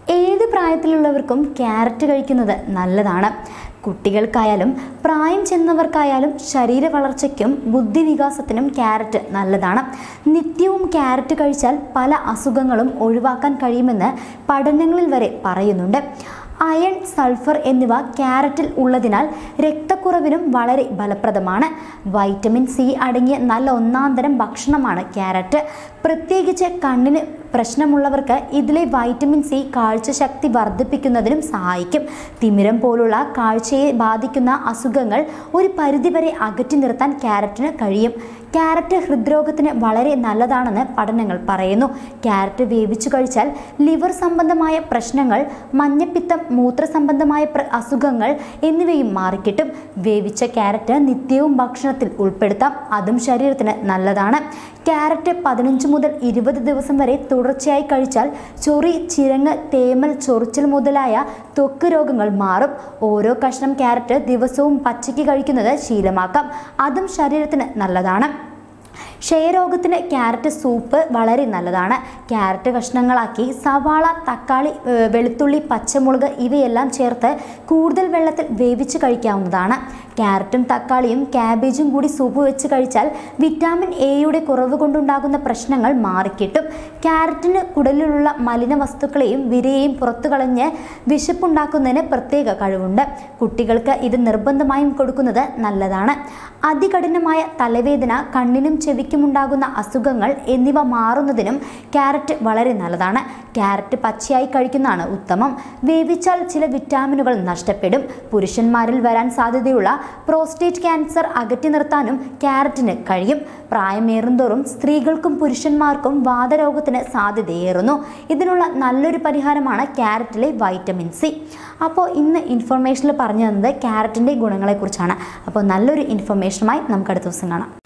ഏത് പ്രായത്തിലുള്ളവർക്കും ക്യാരറ്റ് കഴിക്കുന്നത് നല്ലതാണ് കുട്ടികൾക്കായാലും പ്രായം ചെന്നവർക്കായാലും ശരീര വളർച്ചയ്ക്കും ബുദ്ധിവികാസത്തിനും ക്യാരറ്റ് നല്ലതാണ് നിത്യവും ക്യാരറ്റ് കഴിച്ചാൽ പല അസുഖങ്ങളും ഒഴിവാക്കാൻ കഴിയുമെന്ന് പഠനങ്ങളിൽ വരെ പറയുന്നുണ്ട് അയൺ സൾഫർ എന്നിവ ക്യാരറ്റിൽ ഉള്ളതിനാൽ രക്തക്കുറവിനും വളരെ ഫലപ്രദമാണ് വൈറ്റമിൻ സി അടങ്ങിയ നല്ല ഒന്നാന്തരം ഭക്ഷണമാണ് ക്യാരറ്റ് പ്രത്യേകിച്ച് കണ്ണിന് പ്രശ്നമുള്ളവർക്ക് ഇതിലെ വൈറ്റമിൻ സി കാഴ്ചശക്തി വർദ്ധിപ്പിക്കുന്നതിനും സഹായിക്കും തിമിരം പോലുള്ള കാഴ്ചയെ ബാധിക്കുന്ന അസുഖങ്ങൾ ഒരു പരിധിവരെ അകറ്റി നിർത്താൻ ക്യാരറ്റിന് കഴിയും ക്യാരറ്റ് ഹൃദ്രോഗത്തിന് വളരെ നല്ലതാണെന്ന് പഠനങ്ങൾ പറയുന്നു ക്യാരറ്റ് വേവിച്ചു കഴിച്ചാൽ ലിവർ സംബന്ധമായ പ്രശ്നങ്ങൾ മഞ്ഞപ്പിത്തം മൂത്ര സംബന്ധമായ പ്ര- അസുഖങ്ങൾ എന്നിവയും മാറിക്കിട്ടും വേവിച്ച ക്യാരറ്റ് നിത്യവും ഭക്ഷണത്തിൽ ഉൾപ്പെടുത്താം അതും ശരീരത്തിന് നല്ലതാണ് ക്യാരറ്റ് പതിനഞ്ച് മുതൽ ഇരുപത് ദിവസം വരെ തുടർച്ചയായി കഴിച്ചാൽ ചൊറി ചിരങ്ങ് തേമൽ ചൊറിച്ചിൽ മുതലായ ത്വക്ക് രോഗങ്ങൾ മാറും ഓരോ കഷ്ണം ക്യാരറ്റ് ദിവസവും പച്ചയ്ക്ക് കഴിക്കുന്നത് ശീലമാക്കാം അതും ശരീരത്തിന് നല്ലതാണ് ക്ഷയരോഗത്തിന് ക്യാരറ്റ് സൂപ്പ് വളരെ നല്ലതാണ് ക്യാരറ്റ് കഷ്ണങ്ങളാക്കി സവാള തക്കാളി ഏഹ് വെളുത്തുള്ളി പച്ചമുളക് ഇവയെല്ലാം ചേർത്ത് കൂടുതൽ വെള്ളത്തിൽ വേവിച്ച് കഴിക്കാവുന്നതാണ് ക്യാരറ്റും തക്കാളിയും ക്യാബേജും കൂടി സൂപ്പ് വെച്ച് കഴിച്ചാൽ വിറ്റാമിൻ എയുടെ കുറവ് കൊണ്ടുണ്ടാകുന്ന പ്രശ്നങ്ങൾ മാറിക്കിട്ടും ക്യാരറ്റിന് കുടലിലുള്ള മലിന വസ്തുക്കളെയും വിരയെയും പുറത്തു കളഞ്ഞ് വിശപ്പുണ്ടാക്കുന്നതിന് പ്രത്യേക കഴിവുണ്ട് കുട്ടികൾക്ക് ഇത് നിർബന്ധമായും കൊടുക്കുന്നത് നല്ലതാണ് അതികഠിനമായ തലവേദന കണ്ണിനും ചെവിക്കും ഉണ്ടാകുന്ന അസുഖങ്ങൾ എന്നിവ മാറുന്നതിനും ക്യാരറ്റ് വളരെ നല്ലതാണ് ക്യാരറ്റ് പച്ചയായി കഴിക്കുന്നതാണ് ഉത്തമം വേവിച്ചാൽ ചില വിറ്റാമിനുകൾ നഷ്ടപ്പെടും പുരുഷന്മാരിൽ വരാൻ സാധ്യതയുള്ള പ്രോസ്റ്റേറ്റ് ക്യാൻസർ അകറ്റി നിർത്താനും ക്യാരറ്റിന് കഴിയും പ്രായമേറുന്തോറും സ്ത്രീകൾക്കും പുരുഷന്മാർക്കും വാതരോഗത്തിന് സാധ്യതയേറുന്നു ഇതിനുള്ള നല്ലൊരു പരിഹാരമാണ് ക്യാരറ്റിലെ വൈറ്റമിൻ സി അപ്പോൾ ഇന്ന് ഇൻഫർമേഷനിൽ പറഞ്ഞു തന്നത് ക്യാരറ്റിൻ്റെ ഗുണങ്ങളെക്കുറിച്ചാണ് അപ്പോൾ നല്ലൊരു ഇൻഫർമേഷനുമായി നമുക്ക് അടുത്ത ദിവസം കാണാം